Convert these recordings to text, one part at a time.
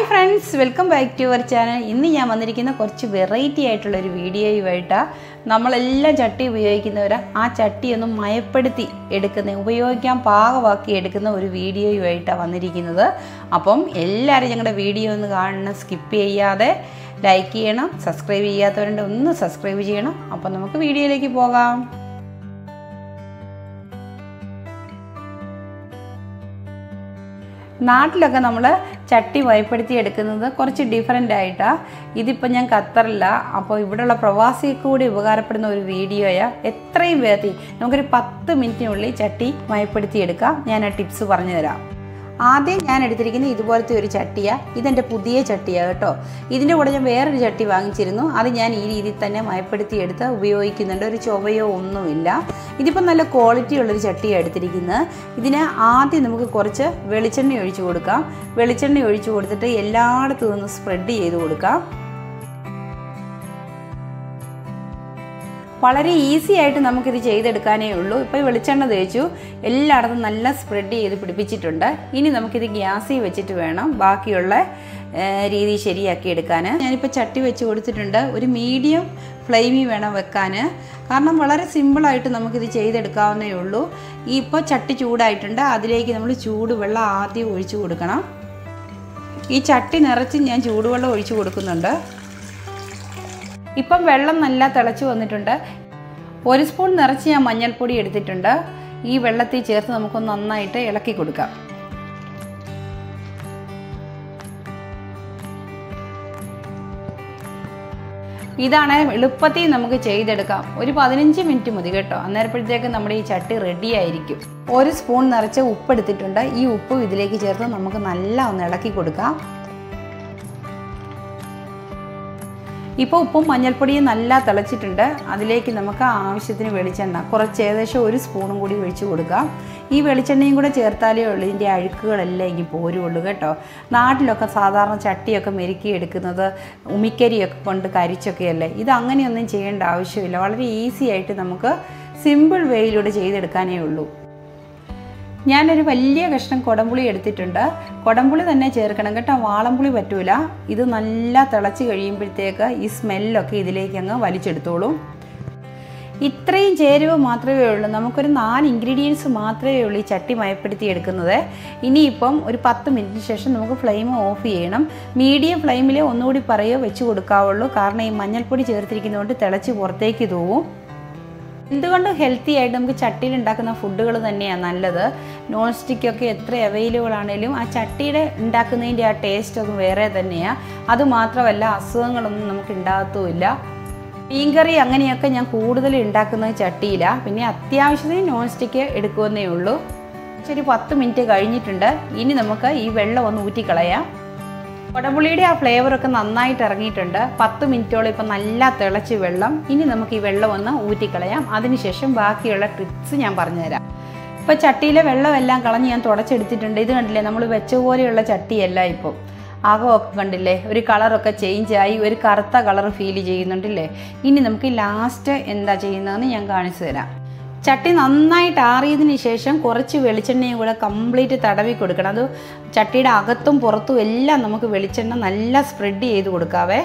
friends welcome back to our channel ഇന്ന് ഞാൻ വന്നിരിക്കുന്ന കുറച്ച് വെറൈറ്റി ആയിട്ടുള്ള ഒരു വീഡിയോയുമായിട്ടാണ് നമ്മളെല്ലാം ചട്ടി ഉപയോഗിക്കുന്നവർ ആ ചട്ടി ഒന്ന് മയപ്പെടുത്തി എടുക്കുന്ന ഉപയോഗിക്കാൻ പാകമാക്കി എടുക്കുന്ന ഒരു വീഡിയോയുമായിട്ടാണ് വന്നിരിക്കുന്നത് അപ്പം എല്ലാവരും ഞങ്ങളുടെ വീഡിയോ ഒന്ന് കാണണം സ്കിപ്പ് ചെയ്യാതെ ലൈക്ക് ചെയ്യണം സബ്സ്ക്രൈബ് ചെയ്യാത്തവരുണ്ട് ഒന്ന് സബ്സ്ക്രൈബ് ചെയ്യണം അപ്പം നമുക്ക് വീഡിയോയിലേക്ക് പോകാം നാട്ടിലൊക്കെ നമ്മൾ ചട്ടി വയപ്പെടുത്തി എടുക്കുന്നത് കുറച്ച് ഡിഫറെൻ്റ് ആയിട്ടാണ് ഇതിപ്പോൾ ഞാൻ ഖത്തറില്ല അപ്പോൾ ഇവിടെയുള്ള പ്രവാസിക്ക് കൂടി ഉപകാരപ്പെടുന്ന ഒരു വീഡിയോയാ എത്രയും വേഗത്തിൽ നമുക്കൊരു പത്ത് മിനിറ്റിനുള്ളിൽ ചട്ടി മയപ്പെടുത്തി എടുക്കാം ഞാൻ ആ ടിപ്സ് പറഞ്ഞു തരാം ആദ്യം ഞാൻ എടുത്തിരിക്കുന്നത് ഇതുപോലത്തെ ഒരു ചട്ടിയാണ് ഇതെൻ്റെ പുതിയ ചട്ടിയാണ് കേട്ടോ ഇതിൻ്റെ കൂടെ ഞാൻ വേറൊരു ചട്ടി വാങ്ങിച്ചിരുന്നു അത് ഞാൻ ഈ രീതിയിൽ തന്നെ മയപ്പെടുത്തി എടുത്ത് ഉപയോഗിക്കുന്നുണ്ട് ഒരു ചൊവയോ ഒന്നുമില്ല ഇതിപ്പോൾ നല്ല ക്വാളിറ്റി ഉള്ളൊരു ചട്ടിയാണ് എടുത്തിരിക്കുന്നത് ഇതിന് ആദ്യം നമുക്ക് കുറച്ച് വെളിച്ചെണ്ണ ഒഴിച്ചു കൊടുക്കാം വെളിച്ചെണ്ണ ഒഴിച്ചു കൊടുത്തിട്ട് എല്ലായിടത്തും ഒന്ന് സ്പ്രെഡ് ചെയ്ത് കൊടുക്കാം വളരെ ഈസി ആയിട്ട് നമുക്കിത് ചെയ്തെടുക്കാനേ ഉള്ളൂ ഇപ്പോൾ വെളിച്ചെണ്ണ തേച്ചു എല്ലായിടത്തും നല്ല സ്പ്രെഡ് ചെയ്ത് പിടിപ്പിച്ചിട്ടുണ്ട് ഇനി നമുക്കിത് ഗ്യാസിൽ വെച്ചിട്ട് വേണം ബാക്കിയുള്ള രീതി ശരിയാക്കി എടുക്കാൻ ഞാനിപ്പോൾ ചട്ടി വെച്ച് കൊടുത്തിട്ടുണ്ട് ഒരു മീഡിയം ഫ്ലെയിമിൽ വേണം വെക്കാൻ കാരണം വളരെ സിമ്പിളായിട്ട് നമുക്കിത് ചെയ്തെടുക്കാവുന്നേ ഉള്ളൂ ഈ ഇപ്പോൾ ചട്ടി ചൂടായിട്ടുണ്ട് അതിലേക്ക് നമ്മൾ ചൂടുവെള്ളം ആദ്യം ഒഴിച്ചു കൊടുക്കണം ഈ ചട്ടി നിറച്ച് ഞാൻ ചൂടുവെള്ളം ഒഴിച്ചു കൊടുക്കുന്നുണ്ട് ഇപ്പം വെള്ളം നല്ല തിളച്ച് വന്നിട്ടുണ്ട് ഒരു സ്പൂൺ നിറച്ച് ഞാൻ മഞ്ഞൾപ്പൊടി എടുത്തിട്ടുണ്ട് ഈ വെള്ളത്തിൽ ചേർത്ത് നമുക്കൊന്ന് നന്നായിട്ട് ഇളക്കി കൊടുക്കാം ഇതാണ് എളുപ്പത്തിൽ നമുക്ക് ചെയ്തെടുക്കാം ഒരു പതിനഞ്ച് മിനിറ്റ് മതി കേട്ടോ അന്നേരപ്പോഴത്തേക്ക് നമ്മുടെ ഈ ചട്ടി റെഡി ആയിരിക്കും ഒരു സ്പൂൺ നിറച്ച് ഉപ്പ് എടുത്തിട്ടുണ്ട് ഈ ഉപ്പും ഇതിലേക്ക് ചേർത്ത് നമുക്ക് നല്ല ഒന്ന് ഇളക്കി കൊടുക്കാം ഇപ്പോൾ ഉപ്പും മഞ്ഞൾപ്പൊടിയും നല്ല തിളച്ചിട്ടുണ്ട് അതിലേക്ക് നമുക്ക് ആവശ്യത്തിന് വെളിച്ചെണ്ണ കുറച്ച് ഏകദേശം ഒരു സ്പൂണും കൂടി ഒഴിച്ച് കൊടുക്കാം ഈ വെളിച്ചെണ്ണയും കൂടെ ചേർത്താലേ ഉള്ളൂ ഇതിൻ്റെ അഴുക്കുകളെല്ലാം ഇങ്ങനെ പോരുള്ളൂ കേട്ടോ നാട്ടിലൊക്കെ സാധാരണ ചട്ടിയൊക്കെ മെരുക്കി എടുക്കുന്നത് ഉമിക്കരിയൊക്കെ കൊണ്ട് കരിച്ചൊക്കെയല്ലേ ഇത് അങ്ങനെയൊന്നും ചെയ്യേണ്ട ആവശ്യമില്ല വളരെ ഈസി ആയിട്ട് നമുക്ക് സിമ്പിൾ വേയിലൂടെ ചെയ്തെടുക്കാനേ ഉള്ളൂ ഞാനൊരു വലിയ കഷ്ണം കുടംപുളി എടുത്തിട്ടുണ്ട് കുടംപുളി തന്നെ ചേർക്കണം കേട്ടോ വാളംപുളി പറ്റൂല ഇത് നല്ല തിളച്ച് കഴിയുമ്പോഴത്തേക്ക് ഈ സ്മെല്ലൊക്കെ ഇതിലേക്ക് അങ്ങ് വലിച്ചെടുത്തോളൂ ഇത്രയും ചേരുവ മാത്രമേ ഉള്ളൂ നമുക്കൊരു നാല് ഇൻഗ്രീഡിയൻസ് മാത്രമേ ഉള്ളൂ ഈ ചട്ടി മയപ്പെടുത്തി എടുക്കുന്നത് ഇനിയിപ്പം ഒരു പത്ത് മിനിറ്റിന് ശേഷം നമുക്ക് ഫ്ലെയിം ഓഫ് ചെയ്യണം മീഡിയം ഫ്ലെയിമിൽ ഒന്നുകൂടി പറയുക വെച്ച് കൊടുക്കാവുള്ളൂ കാരണം ഈ മഞ്ഞൾപ്പൊടി ചേർത്തിരിക്കുന്നതുകൊണ്ട് തിളച്ച് പുറത്തേക്ക് തൂവും എന്തുകൊണ്ട് ഹെൽത്തി ആയിട്ട് നമുക്ക് ചട്ടിയിൽ ഉണ്ടാക്കുന്ന ഫുഡുകൾ തന്നെയാണ് നല്ലത് നോൺ സ്റ്റിക്കൊക്കെ എത്ര അവൈലബിൾ ആണെങ്കിലും ആ ചട്ടിയുടെ ഉണ്ടാക്കുന്നതിൻ്റെ ആ ടേസ്റ്റ് ഒക്കെ വേറെ തന്നെയാണ് അതുമാത്രമല്ല അസുഖങ്ങളൊന്നും നമുക്ക് ഉണ്ടാകത്തുമില്ല മീൻകറി അങ്ങനെയൊക്കെ ഞാൻ കൂടുതൽ ഉണ്ടാക്കുന്നത് ചട്ടിയിലാണ് പിന്നെ അത്യാവശ്യത്തിന് നോൺ സ്റ്റിക്ക് എടുക്കുമെന്നേ ഉള്ളൂ ഒരു പത്ത് മിനിറ്റ് കഴിഞ്ഞിട്ടുണ്ട് ഇനി നമുക്ക് ഈ വെള്ളം ഒന്ന് ഊറ്റിക്കളയാം കൊടപുളിയുടെ ആ ഫ്ലേവറൊക്കെ നന്നായിട്ട് ഇറങ്ങിയിട്ടുണ്ട് പത്ത് മിനിറ്റോളം ഇപ്പം നല്ല തിളച്ച് വെള്ളം ഇനി നമുക്ക് ഈ വെള്ളം ഒന്ന് ഊറ്റിക്കളയാം അതിനുശേഷം ബാക്കിയുള്ള ടിപ്സ് ഞാൻ പറഞ്ഞുതരാം ഇപ്പോൾ ചട്ടിയിലെ വെള്ളമെല്ലാം കളഞ്ഞ് ഞാൻ തുടച്ചെടുത്തിട്ടുണ്ട് ഇത് കണ്ടില്ലേ നമ്മൾ വെച്ച പോലെയുള്ള ചട്ടിയല്ല ഇപ്പോൾ അകമൊക്കെ കണ്ടില്ലേ ഒരു കളറൊക്കെ ചേഞ്ച് ആയി ഒരു കറുത്ത കളർ ഫീൽ ചെയ്യുന്നുണ്ടല്ലേ ഇനി നമുക്ക് ലാസ്റ്റ് എന്താ ചെയ്യുന്നതെന്ന് ഞാൻ കാണിച്ചു തരാം ചട്ടി നന്നായിട്ട് ആറിയതിന് ശേഷം കുറച്ച് വെളിച്ചെണ്ണയും കൂടെ കംപ്ലീറ്റ് തടവി കൊടുക്കണം അത് ചട്ടിയുടെ അകത്തും പുറത്തും എല്ലാം നമുക്ക് വെളിച്ചെണ്ണ നല്ല സ്പ്രെഡ് ചെയ്ത് കൊടുക്കാവേ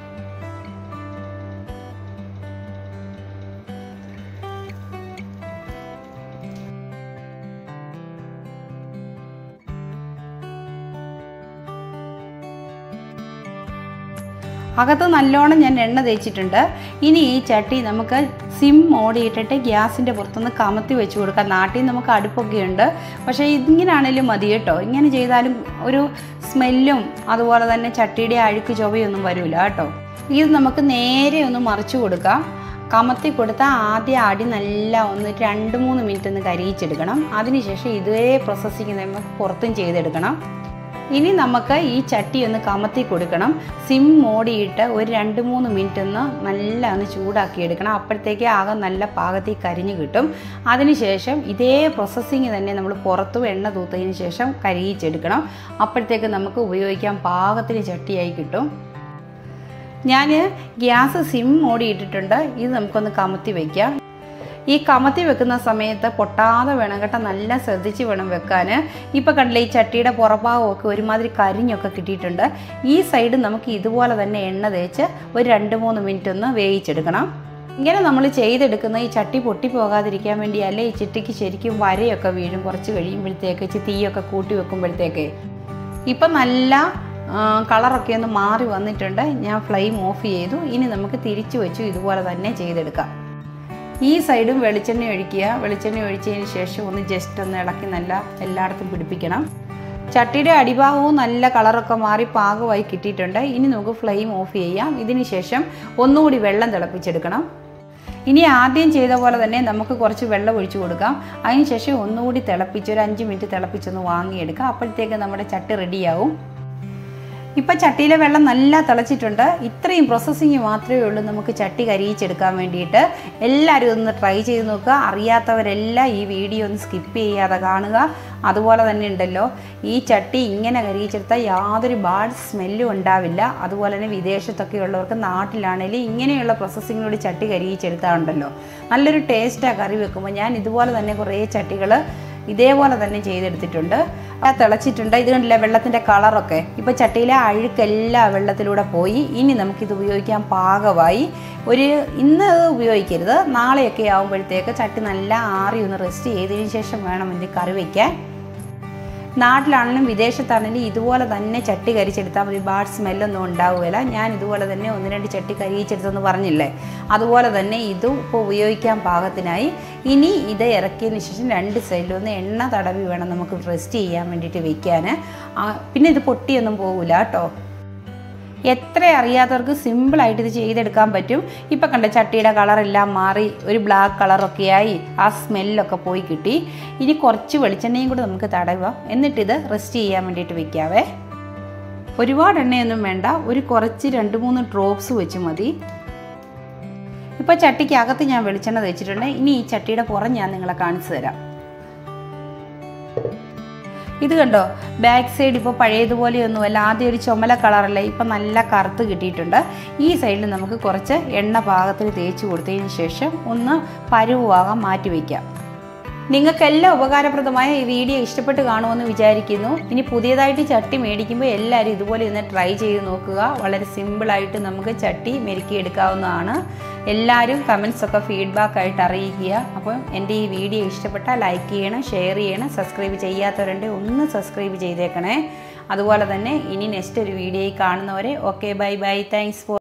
അകത്ത് നല്ലോണം ഞാൻ എണ്ണ തേച്ചിട്ടുണ്ട് ഇനി ഈ ചട്ടി നമുക്ക് സിം ഓടിയിട്ടിട്ട് ഗ്യാസിൻ്റെ പുറത്തുനിന്ന് കമത്തി വെച്ച് കൊടുക്കാം നാട്ടിൽ നമുക്ക് അടുപ്പൊക്കെ ഉണ്ട് പക്ഷേ ഇതിങ്ങനാണേലും മതി കേട്ടോ ഇങ്ങനെ ചെയ്താലും ഒരു സ്മെല്ലും അതുപോലെ തന്നെ ചട്ടിയുടെ അഴുക്ക് ചൊവയൊന്നും വരില്ല കേട്ടോ ഇത് നമുക്ക് നേരെ ഒന്ന് മറിച്ച് കൊടുക്കാം കമത്തി കൊടുത്താൽ ആദ്യം അടി നല്ല ഒന്ന് രണ്ട് മൂന്ന് മിനിറ്റ് ഒന്ന് കരിയിച്ചെടുക്കണം അതിനുശേഷം ഇതേ പ്രോസസ്സിങ് നമുക്ക് പുറത്തും ചെയ്തെടുക്കണം ഇനി നമുക്ക് ഈ ചട്ടി ഒന്ന് കമത്തി കൊടുക്കണം സിം മോടിയിട്ട് ഒരു രണ്ട് മൂന്ന് മിനിറ്റ് ഒന്ന് നല്ല ഒന്ന് ചൂടാക്കി എടുക്കണം അപ്പോഴത്തേക്ക് ആകെ നല്ല പാകത്തിൽ കരിഞ്ഞ് കിട്ടും അതിനുശേഷം ഇതേ പ്രോസസ്സിങ് തന്നെ നമ്മൾ പുറത്തും എണ്ണ തൂത്തതിന് ശേഷം കരിയിച്ചെടുക്കണം അപ്പോഴത്തേക്ക് നമുക്ക് ഉപയോഗിക്കാൻ പാകത്തിന് ചട്ടിയായി കിട്ടും ഞാൻ ഗ്യാസ് സിം മോടി ഇട്ടിട്ടുണ്ട് ഇത് നമുക്കൊന്ന് കമത്തി വയ്ക്കാം ഈ കമത്തി വെക്കുന്ന സമയത്ത് പൊട്ടാതെ വേണം കേട്ടോ നല്ല ശ്രദ്ധിച്ച് വേണം വെക്കാൻ ഇപ്പോൾ കണ്ടില്ലേ ഈ ചട്ടിയുടെ പുറഭാഗമൊക്കെ ഒരുമാതിരി കരിഞ്ഞൊക്കെ കിട്ടിയിട്ടുണ്ട് ഈ സൈഡ് നമുക്ക് ഇതുപോലെ തന്നെ എണ്ണ തേച്ച് ഒരു രണ്ട് മൂന്ന് മിനിറ്റ് ഒന്ന് വേവിച്ചെടുക്കണം ഇങ്ങനെ നമ്മൾ ചെയ്തെടുക്കുന്ന ഈ ചട്ടി പൊട്ടിപ്പോകാതിരിക്കാൻ വേണ്ടി അല്ലേ ഈ ചിട്ടിക്ക് ശരിക്കും വരയൊക്കെ വീഴും കുറച്ച് കഴിയുമ്പോഴത്തേക്ക് ഇച്ചിരി തീയൊക്കെ കൂട്ടി വെക്കുമ്പോഴത്തേക്ക് ഇപ്പം നല്ല ആ, കളറൊക്കെ ഒന്ന് മാറി വന്നിട്ടുണ്ട് ഞാൻ ഫ്ലെയിം ഓഫ് ചെയ്തു ഇനി നമുക്ക് തിരിച്ചു വെച്ചു ഇതുപോലെ തന്നെ ചെയ്തെടുക്കാം ഈ സൈഡും വെളിച്ചെണ്ണ ഒഴിക്കുക വെളിച്ചെണ്ണ ഒഴിച്ചതിന് ശേഷം ഒന്ന് ജസ്റ്റ് ഒന്ന് ഇളക്കി നല്ല എല്ലായിടത്തും പിടിപ്പിക്കണം ചട്ടിയുടെ അടിഭാഗവും നല്ല കളറൊക്കെ മാറി പാകമായി കിട്ടിയിട്ടുണ്ട് ഇനി നമുക്ക് ഫ്ലെയിം ഓഫ് ചെയ്യാം ഇതിന് ശേഷം ഒന്നുകൂടി വെള്ളം തിളപ്പിച്ചെടുക്കണം ഇനി ആദ്യം ചെയ്ത പോലെ തന്നെ നമുക്ക് കുറച്ച് വെള്ളം ഒഴിച്ചു കൊടുക്കാം അതിനുശേഷം ഒന്നുകൂടി തിളപ്പിച്ച് ഒരു അഞ്ച് മിനിറ്റ് തിളപ്പിച്ചൊന്ന് വാങ്ങിയെടുക്കാം അപ്പോഴത്തേക്ക് നമ്മുടെ ചട്ടി റെഡിയാവും ഇപ്പം ചട്ടിയിലെ വെള്ളം നല്ല തിളച്ചിട്ടുണ്ട് ഇത്രയും പ്രോസസ്സിങ് മാത്രമേ ഉള്ളൂ നമുക്ക് ചട്ടി കരിയിച്ചെടുക്കാൻ വേണ്ടിയിട്ട് എല്ലാവരും ഒന്ന് ട്രൈ ചെയ്ത് നോക്കുക അറിയാത്തവരെല്ലാം ഈ വീഡിയോ ഒന്ന് സ്കിപ്പ് ചെയ്യാതെ കാണുക അതുപോലെ തന്നെ ഉണ്ടല്ലോ ഈ ചട്ടി ഇങ്ങനെ കരിയിച്ചെടുത്താൽ യാതൊരു ബാഡ് സ്മെല്ലും ഉണ്ടാവില്ല അതുപോലെ തന്നെ വിദേശത്തൊക്കെ ഉള്ളവർക്ക് നാട്ടിലാണെങ്കിലും ഇങ്ങനെയുള്ള പ്രോസസ്സിങ്ങിലൂടെ ചട്ടി കരിയിച്ചെടുത്താൽ ഉണ്ടല്ലോ നല്ലൊരു ടേസ്റ്റാണ് കറി വെക്കുമ്പോൾ ഞാൻ ഇതുപോലെ തന്നെ കുറേ ചട്ടികൾ ഇതേപോലെ തന്നെ ചെയ്തെടുത്തിട്ടുണ്ട് ആ തിളച്ചിട്ടുണ്ട് ഇത് കണ്ടില്ല വെള്ളത്തിൻ്റെ കളറൊക്കെ ഇപ്പോൾ ചട്ടിയിലെ അഴുക്കെല്ലാം വെള്ളത്തിലൂടെ പോയി ഇനി നമുക്കിത് ഉപയോഗിക്കാൻ പാകമായി ഒരു ഇന്ന് ഇത് ഉപയോഗിക്കരുത് നാളെയൊക്കെ ആകുമ്പോഴത്തേക്ക് ചട്ടി നല്ല ആറി ഒന്ന് റെസ്റ്റ് ചെയ്തതിന് ശേഷം വേണം ഇത് കറി വയ്ക്കാൻ നാട്ടിലാണെങ്കിലും വിദേശത്താണെങ്കിലും ഇതുപോലെ തന്നെ ചട്ടി കരിച്ചെടുത്താൽ മതി ബാഡ് സ്മെല്ലൊന്നും ഉണ്ടാവുകയില്ല ഞാൻ ഇതുപോലെ തന്നെ ഒന്ന് രണ്ട് ചട്ടി കരിയിച്ചെടുത്തെന്ന് പറഞ്ഞില്ലേ അതുപോലെ തന്നെ ഇതും ഇപ്പോൾ ഉപയോഗിക്കാൻ പാകത്തിനായി ഇനി ഇത് ഇറക്കിയതിന് ശേഷം രണ്ട് സൈഡിലും ഒന്ന് എണ്ണ തടവി വേണം നമുക്ക് റെസ്റ്റ് ചെയ്യാൻ വേണ്ടിയിട്ട് വെക്കാൻ പിന്നെ ഇത് പൊട്ടിയൊന്നും പോകില്ല കേട്ടോ എത്ര അറിയാത്തവർക്ക് സിമ്പിളായിട്ട് ഇത് ചെയ്തെടുക്കാൻ പറ്റും ഇപ്പം കണ്ട ചട്ടിയുടെ കളറെല്ലാം മാറി ഒരു ബ്ലാക്ക് കളറൊക്കെ ആയി ആ സ്മെല്ലൊക്കെ പോയി കിട്ടി ഇനി കുറച്ച് വെളിച്ചെണ്ണയും കൂടി നമുക്ക് തടവാം എന്നിട്ടിത് റെസ്റ്റ് ചെയ്യാൻ വേണ്ടിയിട്ട് വെക്കാവേ ഒരുപാട് എണ്ണയൊന്നും വേണ്ട ഒരു കുറച്ച് രണ്ട് മൂന്ന് ഡ്രോപ്സ് വെച്ച് മതി ഇപ്പോൾ ചട്ടിക്കകത്ത് ഞാൻ വെളിച്ചെണ്ണ തേച്ചിട്ടുണ്ട് ഇനി ഈ ചട്ടിയുടെ പുറം ഞാൻ നിങ്ങളെ കാണിച്ചു തരാം ഇത് കണ്ടോ ബാക്ക് സൈഡ് ഇപ്പോൾ പഴയതുപോലെയൊന്നുമല്ല ആദ്യം ഒരു ചുമല കളറല്ല ഇപ്പം നല്ല കറുത്ത് കിട്ടിയിട്ടുണ്ട് ഈ സൈഡിൽ നമുക്ക് കുറച്ച് എണ്ണ പാകത്തിൽ തേച്ച് കൊടുത്തതിന് ശേഷം ഒന്ന് പരുവാകാൻ മാറ്റി വയ്ക്കാം നിങ്ങൾക്കെല്ലാം ഉപകാരപ്രദമായ ഈ വീഡിയോ ഇഷ്ടപ്പെട്ട് കാണുമെന്ന് വിചാരിക്കുന്നു ഇനി പുതിയതായിട്ട് ചട്ടി മേടിക്കുമ്പോൾ എല്ലാവരും ഇതുപോലെ ഒന്ന് ട്രൈ ചെയ്ത് നോക്കുക വളരെ സിമ്പിളായിട്ട് നമുക്ക് ചട്ടി മെരുക്കിയെടുക്കാവുന്നതാണ് എല്ലാവരും കമൻസ് ഒക്കെ ഫീഡ്ബാക്ക് ആയിട്ട് അറിയിക്കുക അപ്പം എൻ്റെ ഈ വീഡിയോ ഇഷ്ടപ്പെട്ടാൽ ലൈക്ക് ചെയ്യണം ഷെയർ ചെയ്യണം സബ്സ്ക്രൈബ് ചെയ്യാത്തവരുണ്ടെങ്കിൽ ഒന്ന് സബ്സ്ക്രൈബ് ചെയ്തേക്കണേ അതുപോലെ തന്നെ ഇനി നെക്സ്റ്റ് ഒരു വീഡിയോയിൽ കാണുന്നവരെ okay bye bye thanks four